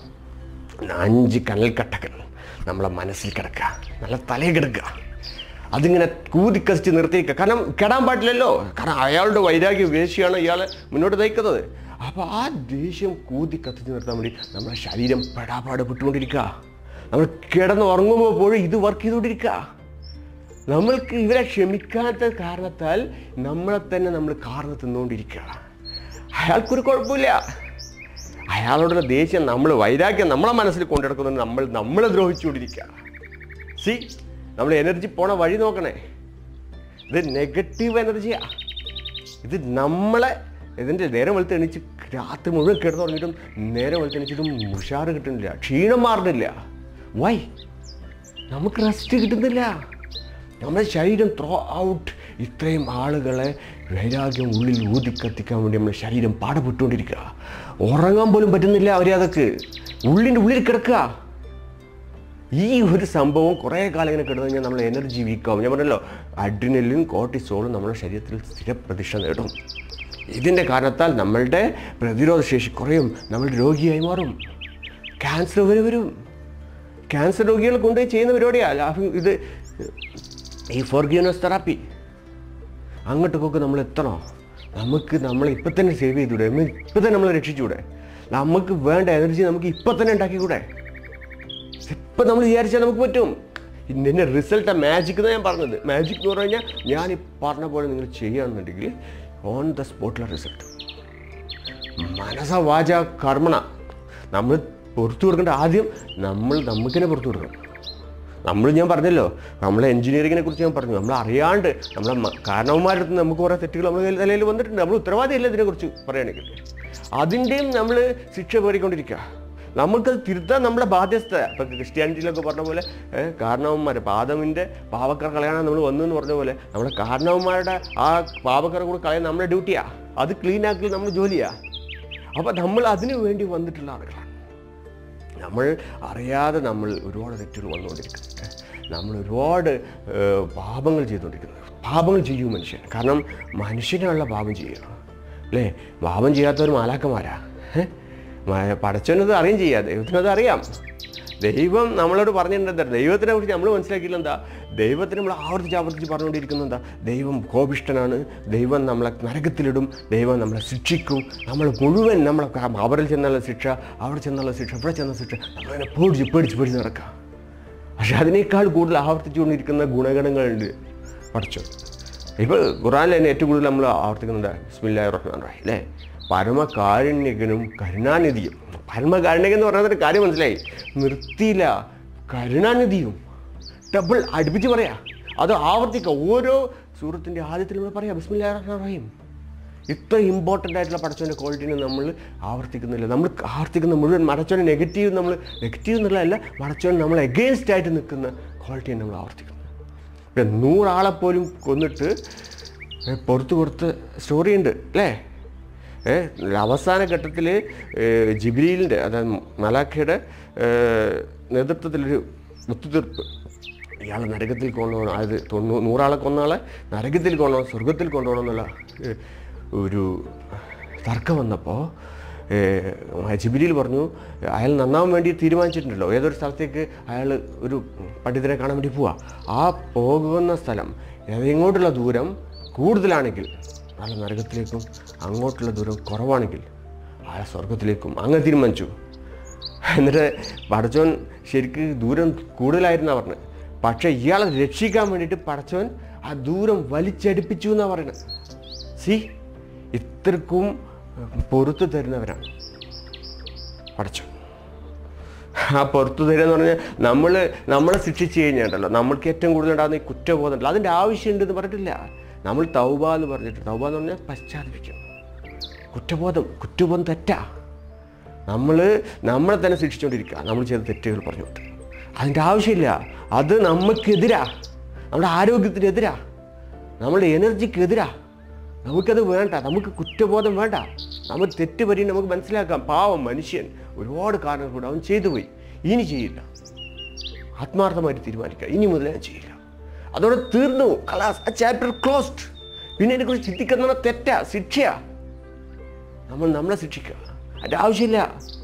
അഞ്ച് കനൽക്കട്ടകൾ നമ്മളെ മനസ്സിൽ കിടക്കുക നല്ല തലയിൽ കിടക്കുക അതിങ്ങനെ കൂതിക്കസിച്ച് നിർത്തിയേക്കുക കാരണം കെടാൻ പാടില്ലല്ലോ കാരണം അയാളുടെ വൈരാഗ്യ വേശിയാണ് ഇയാളെ മുന്നോട്ട് നയിക്കുന്നത് അപ്പോൾ ആ ദേഷ്യം കൂതി കത്തിച്ച് നിർത്താൻ വേണ്ടി നമ്മുടെ ശരീരം പെടാപാട് പെട്ടുകൊണ്ടിരിക്കുക നമ്മൾ കിടന്ന് ഉറങ്ങുമ്പോൾ പോലും ഇത് വർക്ക് ചെയ്തുകൊണ്ടിരിക്കുക നമ്മൾക്ക് ഇവരെ ക്ഷമിക്കാത്ത കാരണത്താൽ നമ്മളെ തന്നെ നമ്മൾ കാർന്ന് തിന്നുകൊണ്ടിരിക്കുക അയാൾക്കൊരു കുഴപ്പമില്ല അയാളോടുള്ള ദേഷ്യം നമ്മൾ വൈരാഗ്യം നമ്മളെ മനസ്സിൽ കൊണ്ടെടുക്കുന്നത് നമ്മൾ നമ്മളെ ദ്രോഹിച്ചുകൊണ്ടിരിക്കുക സി നമ്മൾ എനർജി പോണ വഴി നോക്കണേ ഇത് നെഗറ്റീവ് എനർജിയാ ഇത് നമ്മളെ ഇതിൻ്റെ നേരം വെളുത്ത് എണീച്ച് രാത്രി മുഴുവൻ കിടന്നു തുടങ്ങിയിട്ടും നേരം വെളുത്ത് എണീച്ചിട്ടും ഉഷാറ് കിട്ടുന്നില്ല ക്ഷീണം മാറുന്നില്ല വൈ നമുക്ക് റെസ്റ്റ് കിട്ടുന്നില്ല നമ്മുടെ ശരീരം ത്രോ ഔട്ട് ഇത്രയും ആളുകളെ വൈരാഗ്യം ഉള്ളിൽ ഊതി കത്തിക്കാൻ വേണ്ടി നമ്മുടെ ശരീരം പാടപ്പെട്ടുകൊണ്ടിരിക്കുക ഉറങ്ങാൻ പോലും പറ്റുന്നില്ല അവരെ അതൊക്കെ ഉള്ളിൻ്റെ ഉള്ളിൽ കിടക്കുക ഈ ഒരു സംഭവം കുറേ കാലം ഇങ്ങനെ കിടന്നു കഴിഞ്ഞാൽ നമ്മൾ എനർജി വീക്കാവും ഞാൻ പറഞ്ഞല്ലോ അഡ്രിനലും കോർട്ടിസോളും നമ്മുടെ ശരീരത്തിൽ സ്ഥിരപ്രതിഷ്ഠ നേടും ഇതിൻ്റെ കാരണത്താൽ നമ്മളുടെ പ്രതിരോധ ശേഷി കുറയും നമ്മൾ രോഗിയായി മാറും ക്യാൻസർ വരെ വരും ക്യാൻസർ രോഗികൾ കൊണ്ടുപോയി ചെയ്യുന്ന പരിപാടിയാണ് ലാഭം ഇത് ഈ ഫോർഗിയനോസ് തെറാപ്പി അങ്ങോട്ടൊക്കെ നമ്മൾ എത്തണോ നമുക്ക് നമ്മളെ ഇപ്പം തന്നെ സേവ് ചെയ്തൂടെ ഇപ്പം തന്നെ നമ്മളെ രക്ഷിച്ചൂടെ നമുക്ക് വേണ്ട എനർജി നമുക്ക് ഇപ്പം തന്നെ ഉണ്ടാക്കിക്കൂടെ ഇപ്പം നമ്മൾ വിചാരിച്ചാൽ നമുക്ക് പറ്റും ഇതിൻ്റെ റിസൾട്ട് മാജിക് എന്ന് ഞാൻ പറഞ്ഞത് മാജിക് എന്ന് പറഞ്ഞു കഴിഞ്ഞാൽ ഞാൻ ഈ പറഞ്ഞ പോലെ നിങ്ങൾ ചെയ്യുകയാണെന്നുണ്ടെങ്കിൽ ഓൺ ദ സ്പോട്ടിലെ റിസൾട്ട് മനസ വാച കർമ്മണ നമ്മൾ പുറത്തു കൊടുക്കേണ്ട ആദ്യം നമ്മൾ നമുക്ക് തന്നെ പുറത്തു കൊടുക്കണം നമ്മൾ ഞാൻ പറഞ്ഞല്ലോ നമ്മളെ എഞ്ചിനീയറിങ്ങിനെ കുറിച്ച് ഞാൻ പറഞ്ഞു നമ്മൾ അറിയാണ്ട് നമ്മളെ മ- കാരണവന്മാരുടെ അടുത്ത് നമുക്ക് കുറേ തെറ്റുകൾ നമ്മുടെ തലയിൽ വന്നിട്ടുണ്ട് നമ്മൾ ഉത്തരവാദിയല്ല ഇതിനെക്കുറിച്ച് പറയുകയാണെങ്കിൽ അതിൻ്റെയും നമ്മൾ ശിക്ഷ പേറിക്കൊണ്ടിരിക്കുക നമുക്കത് തിരുത്താൻ നമ്മുടെ ബാധ്യസ്ഥ ഇപ്പം ക്രിസ്ത്യാനിറ്റിയിലൊക്കെ പറഞ്ഞ പോലെ ഏഹ്, കാരണവന്മാർ പാദമിൻ്റെ പാവക്കറ കളയാനാണ് നമ്മൾ വന്നതെന്ന് പറഞ്ഞ പോലെ നമ്മുടെ കാരണവന്മാരുടെ ആ പാവക്കറ കൂടെ കളയാൻ നമ്മുടെ ഡ്യൂട്ടിയാ അത് ക്ലീൻ ആക്കൽ നമ്മുടെ ജോലിയാ അപ്പോൾ നമ്മൾ അതിനു വേണ്ടി വന്നിട്ടുള്ള ആളുകളാണ് നമ്മൾ അറിയാതെ നമ്മൾ ഒരുപാട് തെറ്റുകൾ വന്നുകൊണ്ടിരിക്കുന്നുണ്ട് നമ്മൾ ഒരുപാട് ഏഹ്, പാപങ്ങൾ ചെയ്തുകൊണ്ടിരിക്കുന്നത് പാപങ്ങൾ ചെയ്യും മനുഷ്യൻ കാരണം മനുഷ്യനുള്ള പാപം ചെയ്യുക അല്ലേ പാപം ചെയ്യാത്തവർ മാലാക്കന്മാരാ ഏഹ്? മ- പടച്ചവനത് അറിയും ചെയ്യാം ദൈവത്തിനത് അറിയാം ദൈവം നമ്മളോട് പറഞ്ഞിട്ടുണ്ട് ദൈവത്തിനെ കുറിച്ച് നമ്മൾ മനസ്സിലാക്കിയില്ല എന്താ ദൈവത്തിന് നമ്മൾ ആവർത്തിച്ച് ആവർത്തിച്ച് പറഞ്ഞുകൊണ്ടിരിക്കുന്നത് എന്താ ദൈവം കോപിഷ്ടനാണ് ദൈവം നമ്മളെ നരകത്തിലിടും ദൈവം നമ്മളെ ശിക്ഷിക്കും നമ്മൾ മുഴുവൻ നമ്മളെ ക- അവരിൽ ചെന്നുള്ള ശിക്ഷ അവിടെ ചെന്നുള്ള ശിക്ഷ ഇവിടെ ചെന്ന ശിക്ഷ നമ്മളതിനെ പേടിച്ച് പേടിച്ച് പേടിച്ച് നടക്കുക പക്ഷെ അതിനേക്കാൾ കൂടുതൽ ആവർത്തിച്ചുകൊണ്ടിരിക്കുന്ന ഗുണഗണങ്ങളുണ്ട് പഠിച്ചു ഇപ്പോൾ ഖുറാനിൽ തന്നെ ഏറ്റവും കൂടുതൽ നമ്മൾ ആവർത്തിക്കുന്നുണ്ട് ബിസ്മില്ലാ റഹ്മാൻ റഹീം അല്ലേ പരമകാരുണ്യകനും കരുണാനിധിയും പരമകാരുണ്യകൻ എന്ന് പറഞ്ഞാൽ അതിന്റെ കാര്യം മനസ്സിലായി നിർത്തിയില്ല കരുണാനിധിയും ഡബിൾ അടുപ്പിച്ച് പറയാ അത് ആവർത്തിക്കുക ഓരോ സൂറത്തിൻ്റെ ആദ്യത്തിൽ നമ്മൾ പറയാം ബിസ്മില്ലാ റഹ്മാൻ റഹീം ഇത്ര ഇമ്പോർട്ടൻ്റ് ആയിട്ടുള്ള പടച്ചവൻ്റെ ക്വാളിറ്റിനെ നമ്മൾ ആവർത്തിക്കുന്നില്ല നമ്മൾ ആവർത്തിക്കുന്ന മുഴുവൻ മടച്ചവൻ്റെ നെഗറ്റീവ് നമ്മൾ നെഗറ്റീവ് എന്നുള്ളതല്ല മടച്ചവൻ നമ്മൾ എഗെയിൻസ്റ്റ് ആയിട്ട് നിൽക്കുന്ന ക്വാളിറ്റിയെ നമ്മൾ ആവർത്തിക്കുന്നത് ഇപ്പം നൂറാളെ പോലും കൊന്നിട്ട് ഏ, പുറത്ത് കൊടുത്ത സ്റ്റോറി ഉണ്ട് അല്ലേ ഏ അവസാന ഘട്ടത്തിൽ ജിബ്രീലിൻ്റെ അതായത് മലാഖയുടെ ഏ, നേതൃത്വത്തിലൊരു ഒത്തുതീർപ്പ് ഇയാൾ നരകത്തിൽ കൊണ്ടുപോകണം അതായത് തൊണ്ണൂ നൂറാളെ കൊന്ന ആളെ നരകത്തിൽ കൊണ്ടുപോകണം സ്വർഗത്തിൽ കൊണ്ടുപോകണം എന്നുള്ള ഏ, ഒരു തർക്കം വന്നപ്പോൾ ജിബിലിയിൽ പറഞ്ഞു അയാൾ നന്നാവാൻ വേണ്ടി തീരുമാനിച്ചിട്ടുണ്ടല്ലോ ഏതൊരു സ്ഥലത്തേക്ക് അയാൾ ഒരു പണ്ഡിതരെ കാണാൻ വേണ്ടി പോവാ ആ പോകുന്ന സ്ഥലം എങ്ങോട്ടുള്ള ദൂരം കൂടുതലാണെങ്കിൽ അയാൾ നരകത്തിലേക്കും അങ്ങോട്ടുള്ള ദൂരം കുറവാണെങ്കിൽ അയാൾ സ്വർഗത്തിലേക്കും അങ്ങനെ തീരുമാനിച്ചു എന്നിട്ട് പടച്ചോൻ ശരിക്ക് ദൂരം കൂടുതലായിരുന്നാ പറഞ്ഞത് പക്ഷേ ഇയാളെ രക്ഷിക്കാൻ വേണ്ടിയിട്ട് പടച്ചോൻ ആ ദൂരം വലിച്ചടിപ്പിച്ചു എന്നാണ് പറയുന്നത് സി ഇത്രക്കും പൊറത്തു തരുന്നവരാണ് പടച്ചോൻ ആ പുറത്തു തരിക എന്ന് പറഞ്ഞാൽ നമ്മൾ നമ്മളെ ശിക്ഷിച്ച് കഴിഞ്ഞാണ്ടല്ലോ നമ്മൾക്ക് ഏറ്റവും കൂടുതൽ ഉണ്ടാകുന്ന ഈ കുറ്റബോധം ഉണ്ടല്ലോ അതിൻ്റെ ആവശ്യമുണ്ടെന്ന് പറഞ്ഞിട്ടില്ല നമ്മൾ തൗബ എന്ന് പറഞ്ഞിട്ട് തൗബ എന്ന് പറഞ്ഞാൽ പശ്ചാത്തപിക്കും കുറ്റബോധം കുറ്റബോധം തെറ്റാ നമ്മൾ നമ്മളെ തന്നെ ശിക്ഷിച്ചുകൊണ്ടിരിക്കുക നമ്മൾ ചെയ്ത തെറ്റുകൾ പറഞ്ഞുകൊണ്ട് അതിൻ്റെ ആവശ്യമില്ല അത് നമുക്കെതിരാ നമ്മുടെ ആരോഗ്യത്തിനെതിരാ നമ്മുടെ എനർജിക്കെതിരാ നമുക്കത് വേണ്ട നമുക്ക് കുറ്റബോധം വേണ്ട നമ്മൾ തെറ്റ് പറ്റി നമുക്ക് മനസ്സിലാക്കാം പാവം മനുഷ്യൻ ഒരുപാട് കാരണങ്ങൾ കൊണ്ട് അവൻ ചെയ്തു പോയി ഇനി ചെയ്യില്ല ആത്മാർത്ഥമായിട്ട് തീരുമാനിക്കുക ഇനി മുതൽ ഞാൻ ചെയ്യില്ല അതോടെ തീർന്നു കലാസ് ആ ചാപ്റ്റർ ക്ലോസ്ഡ് പിന്നെ അതിനെക്കുറിച്ച് ചിന്തിക്കുന്ന തെറ്റാ ശിക്ഷയാ നമ്മൾ നമ്മളെ ശിക്ഷിക്കുക അതിൻ്റെ ആവശ്യമില്ല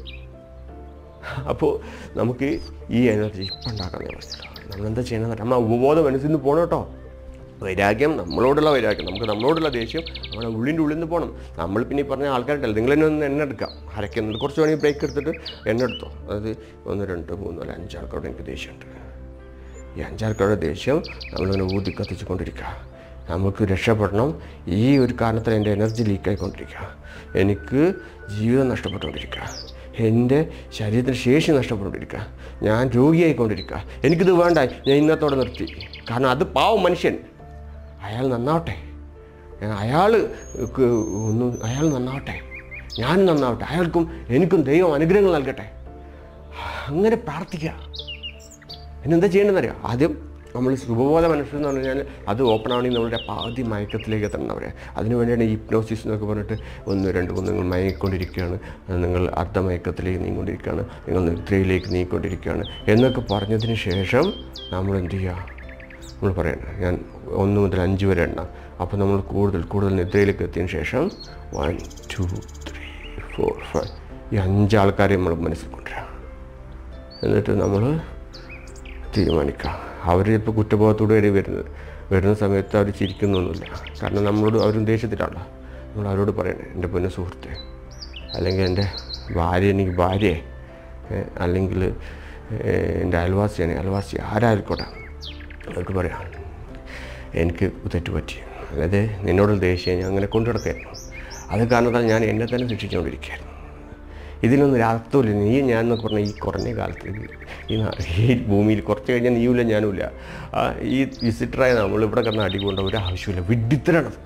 അപ്പോൾ നമുക്ക് ഈ എനർജി ഇപ്പം ഉണ്ടാക്കാൻ ഞാൻ മനസ്സിലാവും നമ്മൾ എന്താ ചെയ്യണമെന്ന് നമ്മൾ ഉപബോധ മനസ്സിൽ നിന്ന് പോകണം കേട്ടോ വൈരാഗ്യം നമ്മളോടുള്ള വൈരാഗ്യം നമുക്ക് നമ്മളോടുള്ള ദേഷ്യം നമ്മുടെ ഉള്ളിൻ്റെ ഉള്ളിൽ നിന്ന് പോകണം നമ്മൾ പിന്നെ ഈ പറഞ്ഞ ആൾക്കാരുണ്ടല്ലോ നിങ്ങൾ തന്നെ ഒന്ന് എണ്ണ എടുക്കാം അരയ്ക്കുന്നുണ്ട് കുറച്ച് വേണമെങ്കിൽ ബ്രേക്ക് എടുത്തിട്ട് എണ്ണ എടുത്തോ അതായത് ഒന്ന് രണ്ട് മൂന്ന് നാല് അഞ്ചാൾക്കാരോട് എനിക്ക് ദേഷ്യമുണ്ട് ഈ അഞ്ചാൾക്കാരുടെ ദേഷ്യം നമ്മളിങ്ങനെ ഊതി കത്തിച്ചുകൊണ്ടിരിക്കുക നമുക്ക് രക്ഷപ്പെടണം ഈ ഒരു കാരണത്തിൽ എൻ്റെ എനർജി ലീക്കായിക്കൊണ്ടിരിക്കുക എനിക്ക് ജീവിതം നഷ്ടപ്പെട്ടുകൊണ്ടിരിക്കുക എൻ്റെ ശരീരത്തിന് ശേഷി നഷ്ടപ്പെട്ടുകൊണ്ടിരിക്കുക ഞാൻ രോഗിയായിക്കൊണ്ടിരിക്കുക എനിക്കിത് വേണ്ട ഞാൻ ഇന്നത്തോടെ നിർത്തി കാരണം അത് പാവം മനുഷ്യൻ അയാൾ നന്നാവട്ടെ അയാൾ ഒന്ന് അയാൾ നന്നാവട്ടെ ഞാൻ നന്നാവട്ടെ അയാൾക്കും എനിക്കും ദൈവം അനുഗ്രഹങ്ങൾ നൽകട്ടെ അങ്ങനെ പ്രാർത്ഥിക്കുക പിന്നെന്താ ചെയ്യേണ്ടതെന്നറിയാം ആദ്യം നമ്മൾ സുബോധ മനസ്സെന്ന് പറഞ്ഞു കഴിഞ്ഞാൽ അത് ഓപ്പൺ ആവണമെങ്കിൽ നമ്മളുടെ പാതി മയക്കത്തിലേക്ക് എത്തണം പറയാം അതിന് വേണ്ടിയാണ് ഈ ഹിപ്നോസിസ് എന്നൊക്കെ പറഞ്ഞിട്ട് ഒന്ന് രണ്ട് മൂന്ന് നിങ്ങൾ മയക്കൊണ്ടിരിക്കുകയാണ് നിങ്ങൾ അർദ്ധമയക്കത്തിലേക്ക് നീങ്ങിക്കൊണ്ടിരിക്കുകയാണ് നിങ്ങൾ നിദ്രയിലേക്ക് നീങ്ങിക്കൊണ്ടിരിക്കുകയാണ് എന്നൊക്കെ പറഞ്ഞതിന് ശേഷം നമ്മൾ എന്ത് ചെയ്യുക നമ്മൾ പറയണം ഞാൻ ഒന്ന് മുതൽ അഞ്ച് വരെ എണ്ണാം അപ്പോൾ നമ്മൾ കൂടുതൽ കൂടുതൽ നിദ്രയിലേക്ക് എത്തിയതിന് ശേഷം one two three four five ഈ അഞ്ചാൾക്കാരെ നമ്മൾ മനസ്സിൽ കൊണ്ടുവരാം എന്നിട്ട് നമ്മൾ തീരുമാനിക്കുക അവർ ഇപ്പോൾ കുറ്റബോധത്തോടെ വരെ വരുന്നത് വരുന്ന സമയത്ത് അവർ ചിരിക്കുന്നൊന്നുമില്ല കാരണം നമ്മളോട് അവർ ദേഷ്യത്തിലാണല്ലോ നമ്മൾ അവരോട് പറയണേ എൻ്റെ പൊന്ന സുഹൃത്തെ അല്ലെങ്കിൽ എൻ്റെ ഭാര്യ എനിക്ക് ഭാര്യയെ ഏ, അല്ലെങ്കിൽ ഏ, എൻ്റെ അയൽവാസിയാണ് അയൽവാസി ആരായിരിക്കോട്ടെ അവർക്ക് പറയാം എനിക്ക് തെറ്റ് പറ്റി അതായത് നിന്നോടുള്ള ദേഷ്യം ഞാൻ അങ്ങനെ കൊണ്ടു നടക്കായിരുന്നു അത് കാരണത്താൽ ഞാൻ എന്നെ തന്നെ ശിക്ഷിച്ചുകൊണ്ടിരിക്കുകയായിരുന്നു ഇതിനൊന്നും അർത്ഥമില്ല നീ ഞാൻ എന്നൊക്കെ പറഞ്ഞാൽ ഈ കുറഞ്ഞ കാലത്ത് ഈ നാ- ഈ ഭൂമിയിൽ കുറച്ച് കഴിഞ്ഞാൽ നീയുമില്ല ഞാനുമില്ല ആ, ഈ വിസിറ്ററായ നമ്മൾ ഇവിടെ കിടന്ന് അടികൊണ്ട ഒരു ആവശ്യമില്ല വിഡിത്തരാണത്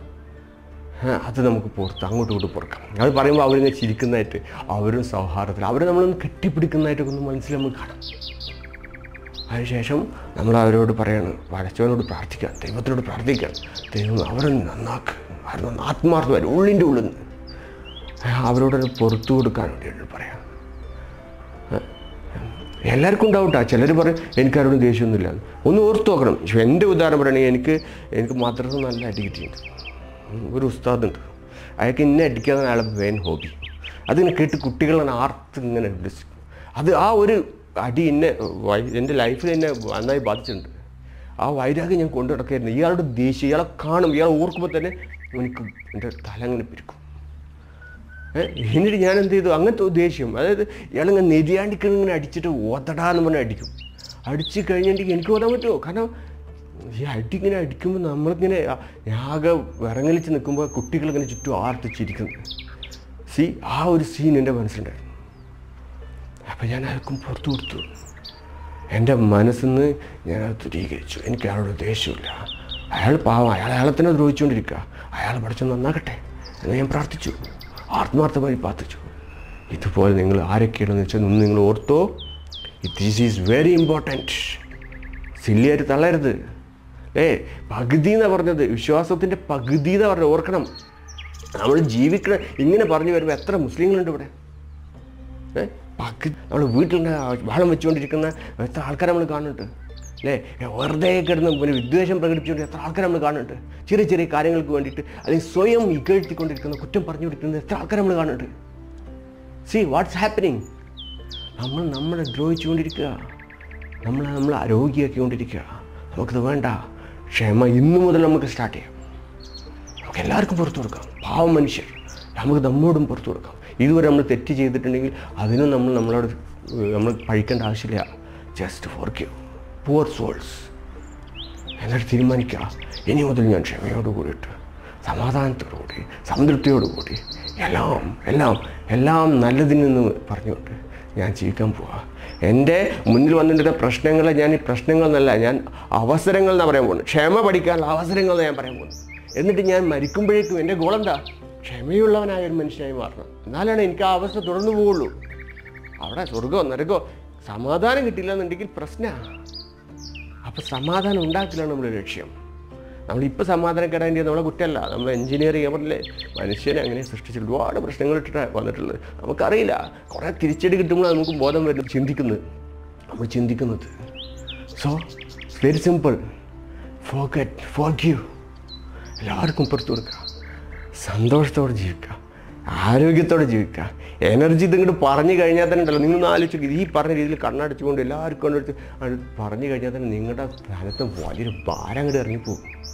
ആ, അത് നമുക്ക് പുറത്ത് അങ്ങോട്ടും ഇങ്ങോട്ടും പുറക്കാം അത് പറയുമ്പോൾ അവരിങ്ങനെ ചിരിക്കുന്നതായിട്ട് അവരും സൗഹാർദ്ദത്തിൽ അവരെ നമ്മളൊന്ന് കെട്ടിപ്പിടിക്കുന്നതായിട്ടൊക്കെ ഒന്ന് മനസ്സിൽ നമ്മൾ കാണാം അതിനുശേഷം നമ്മൾ അവരോട് പറയണം വരച്ചവനോട് പ്രാർത്ഥിക്കാം ദൈവത്തിനോട് പ്രാർത്ഥിക്കാം ദൈവം അവരെ നന്നാക്ക് കാരണം ആത്മാർത്ഥമായിട്ട് ഉള്ളിൻ്റെ ഉള്ളിൽ നിന്ന് അവരോട് പുറത്തു കൊടുക്കാൻ വേണ്ടിയിട്ട് പറയാം എല്ലാവർക്കും ഉണ്ടാവട്ടെ ചിലർ പറയും എനിക്കാരോടും ദേഷ്യമൊന്നുമില്ല ഒന്ന് ഓർത്ത് നോക്കണം പക്ഷെ എൻ്റെ ഉദാഹരണം പറയുകയാണെങ്കിൽ എനിക്ക് എനിക്ക് മദ്രസ നല്ല അടി കിട്ടിയിട്ടുണ്ട് ഉം, ഒരു ഉസ്താദുണ്ട് അയാൾക്ക് ഇന്നെ അടിക്കാതെ അയാളെ മെയിൻ ഹോബി അതിങ്ങനെ കേട്ട് കുട്ടികളാണ് ആർത്ത് ഇങ്ങനെ അഭ്യസിക്കും അത് ആ ഒരു അടി എന്നെ വൈ- എൻ്റെ ലൈഫിൽ എന്നെ നന്നായി ബാധിച്ചിട്ടുണ്ട് ആ വൈരാഗ്യം ഞാൻ കൊണ്ടു നടക്കായിരുന്നു ഇയാളുടെ ദേഷ്യം ഇയാളെ കാണും ഇയാളെ ഓർക്കുമ്പോൾ തന്നെ എനിക്ക് എൻ്റെ തല അങ്ങനെ പിരിക്കും ഏ, എന്നിട്ട് ഞാൻ എന്ത് ചെയ്തു അങ്ങനത്തെ ഒരു ദേഷ്യം അതായത് ഇയാളിങ്ങനെ നെരിയാണ്ടിക്കിങ്ങനെ ഇങ്ങനെ അടിച്ചിട്ട് ഓത്തടാന്ന് പറഞ്ഞ് അടിക്കും അടിച്ച് കഴിഞ്ഞിട്ടുണ്ടെങ്കിൽ എനിക്ക് ഓതാൻ പറ്റുമോ കാരണം ഈ അടി ഇങ്ങനെ അടിക്കുമ്പോൾ നമ്മളിങ്ങനെ ആ- ആകെ വിറങ്ങലിച്ച് നിൽക്കുമ്പോൾ കുട്ടികളിങ്ങനെ ചുറ്റും ആർത്തിച്ചിരിക്കുന്നു സി ആ ഒരു സീൻ എൻ്റെ മനസ്സിലുണ്ടായിരുന്നു അപ്പം ഞാൻ അയാൾക്കും പുറത്തു കൊടുത്തു എൻ്റെ മനസ്സിൽ നിന്ന് ഞാൻ അത് ദൂരീകരിച്ചു എനിക്ക് അയാളോട് ദേഷ്യമില്ല അയാൾ പാവം അയാൾ അയാളെ തന്നെ ദ്രോഹിച്ചുകൊണ്ടിരിക്കുക അയാൾ പഠിച്ചു നന്നാകട്ടെ എന്ന് ഞാൻ പ്രാർത്ഥിച്ചു ആത്മാർത്ഥമായി പ്രാർത്ഥിച്ചു ഇതുപോലെ നിങ്ങൾ ആരൊക്കെയാണെന്ന് വെച്ചാൽ ഒന്ന് നിങ്ങൾ ഓർത്തോ ദിസ് ഈസ് വെരി ഇമ്പോർട്ടൻറ്റ് സില്ലിയായിട്ട് തള്ളരുത് ഏ പകുതി എന്നാണ് പറഞ്ഞത് വിശ്വാസത്തിൻ്റെ പകുതി എന്നാണ് പറഞ്ഞത് ഓർക്കണം നമ്മൾ ജീവിക്കണം ഇങ്ങനെ പറഞ്ഞു വരുമ്പോൾ എത്ര മുസ്ലിങ്ങളുണ്ട് ഇവിടെ ഏ പകുതി നമ്മൾ വീട്ടിൽ ബഹളം വെച്ചുകൊണ്ടിരിക്കുന്ന എത്ര ആൾക്കാരെ നമ്മൾ കാണുന്നുണ്ട് അല്ലേ വെറുതെ കിടന്ന് പിന്നെ വിദ്വേഷം പ്രകടിപ്പിച്ചുകൊണ്ട് എത്ര ആൾക്കാരെ നമ്മൾ കാണുന്നുണ്ട് ചെറിയ ചെറിയ കാര്യങ്ങൾക്ക് വേണ്ടിയിട്ട് അല്ലെങ്കിൽ സ്വയം ഇകഴ്ത്തിക്കൊണ്ടിരിക്കുന്ന കുറ്റം പറഞ്ഞുകൊണ്ടിരിക്കുന്ന എത്ര ആൾക്കാരെ നമ്മൾ കാണുന്നുണ്ട് സി വാട്ട്സ് ഹാപ്പനിങ് നമ്മൾ നമ്മളെ ദ്രോഹിച്ചുകൊണ്ടിരിക്കുക നമ്മൾ നമ്മൾ രോഗിയാക്കിക്കൊണ്ടിരിക്കുക നമുക്കത് വേണ്ട ക്ഷമ ഇന്നു മുതൽ നമുക്ക് സ്റ്റാർട്ട് ചെയ്യാം നമുക്ക് എല്ലാവർക്കും പുറത്തു കൊടുക്കാം പാവം മനുഷ്യർ നമുക്ക് നമ്മോടും പുറത്തു കൊടുക്കാം ഇതുവരെ നമ്മൾ തെറ്റ് ചെയ്തിട്ടുണ്ടെങ്കിൽ അതിനും നമ്മൾ നമ്മളോട് ഏഹ്, നമ്മൾ പഴിക്കേണ്ട ആവശ്യമില്ല just forgive poor souls എന്നിട്ട് തീരുമാനിക്കുക ഇനി മുതൽ ഞാൻ ക്ഷമയോട് കൂടിയിട്ട് സമാധാനത്തോടു കൂടി സംതൃപ്തിയോടു കൂടി എല്ലാം എല്ലാം എല്ലാം നല്ലതിനെന്ന് പറഞ്ഞുകൊണ്ട് ഞാൻ ജീവിക്കാൻ പോവാ എൻ്റെ മുന്നിൽ വന്നിട്ടുള്ള പ്രശ്നങ്ങളെ ഞാൻ ഈ പ്രശ്നങ്ങൾ എന്നല്ല ഞാൻ അവസരങ്ങൾ എന്നാണ് പറയാൻ പോകുന്നത് ക്ഷമ പഠിക്കാനുള്ള അവസരങ്ങൾ ഞാൻ പറയാൻ പോകുന്നത് എന്നിട്ട് ഞാൻ മരിക്കുമ്പോഴേക്കും എൻ്റെ ഗോളെന്താ ക്ഷമയുള്ളവനായ ഒരു മനുഷ്യനായി മാറണം എന്നാലാണ് എനിക്ക് ആ അവസ്ഥ തുടർന്നു പോവുള്ളൂ അവിടെ സ്വർഗമോ നരകോ സമാധാനം കിട്ടില്ല എന്നുണ്ടെങ്കിൽ പ്രശ്നമാണ് അപ്പോൾ സമാധാനം ഉണ്ടാക്കലാണ് നമ്മുടെ ലക്ഷ്യം നമ്മളിപ്പോൾ സമാധാനം കിടാൻ നമ്മളെ കുറ്റമല്ല നമ്മൾ എഞ്ചിനീയർ ചെയ്യാൻ പറഞ്ഞില്ലേ മനുഷ്യനെ അങ്ങനെ സൃഷ്ടിച്ച് ഒരുപാട് പ്രശ്നങ്ങൾ ഇട്ടിട്ടാണ് വന്നിട്ടുള്ളത് നമുക്കറിയില്ല കുറേ തിരിച്ചടി കിട്ടുമ്പോൾ നമുക്ക് ബോധം വരുന്നത് ചിന്തിക്കുന്നത് നമ്മൾ ചിന്തിക്കുന്നത് so it's very simple forget forgive എല്ലാവർക്കും പുറത്തു കൊടുക്കുക സന്തോഷത്തോടെ ജീവിക്കുക ആരോഗ്യത്തോടെ ജീവിക്കുക എനർജി ഇതിങ്ങോട്ട് പറഞ്ഞു കഴിഞ്ഞാൽ തന്നെ ഉണ്ടല്ലോ നിങ്ങൾ ആലോചിച്ചു ഈ പറഞ്ഞ രീതിയിൽ കണ്ണടച്ചുകൊണ്ട് എല്ലാവർക്കും കൊണ്ടെടുത്ത് അത് പറഞ്ഞു കഴിഞ്ഞാൽ തന്നെ നിങ്ങളുടെ സ്ഥാനത്ത് വലിയൊരു ഭാരം അങ്ങോട്ട് ഇറങ്ങിപ്പോകും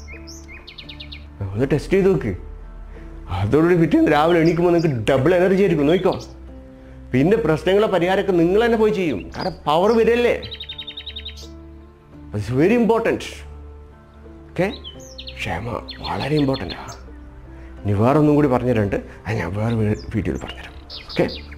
ഒന്ന് ടെസ്റ്റ് ചെയ്ത് നോക്ക് അതോടുകൂടി പിറ്റേന്ന് രാവിലെ എണീക്കുമ്പോൾ നിങ്ങൾക്ക് ഡബിൾ എനർജി ആയിരിക്കും നോക്കിക്കോ പിന്നെ പ്രശ്നങ്ങളെ പരിഹാരമൊക്കെ നിങ്ങൾ തന്നെ പോയി ചെയ്യും കാരണം പവർ വരല്ലേ ഇറ്റ്സ് വെരി ഇമ്പോർട്ടൻറ്റ് ഓക്കെ ക്ഷമ വളരെ ഇമ്പോർട്ടൻ്റാണ് ഇനി വേറൊന്നും കൂടി പറഞ്ഞുതരാണ്ട് അത് ഞാൻ വേറെ വീഡിയോയിൽ പറഞ്ഞുതരാം ഓക്കെ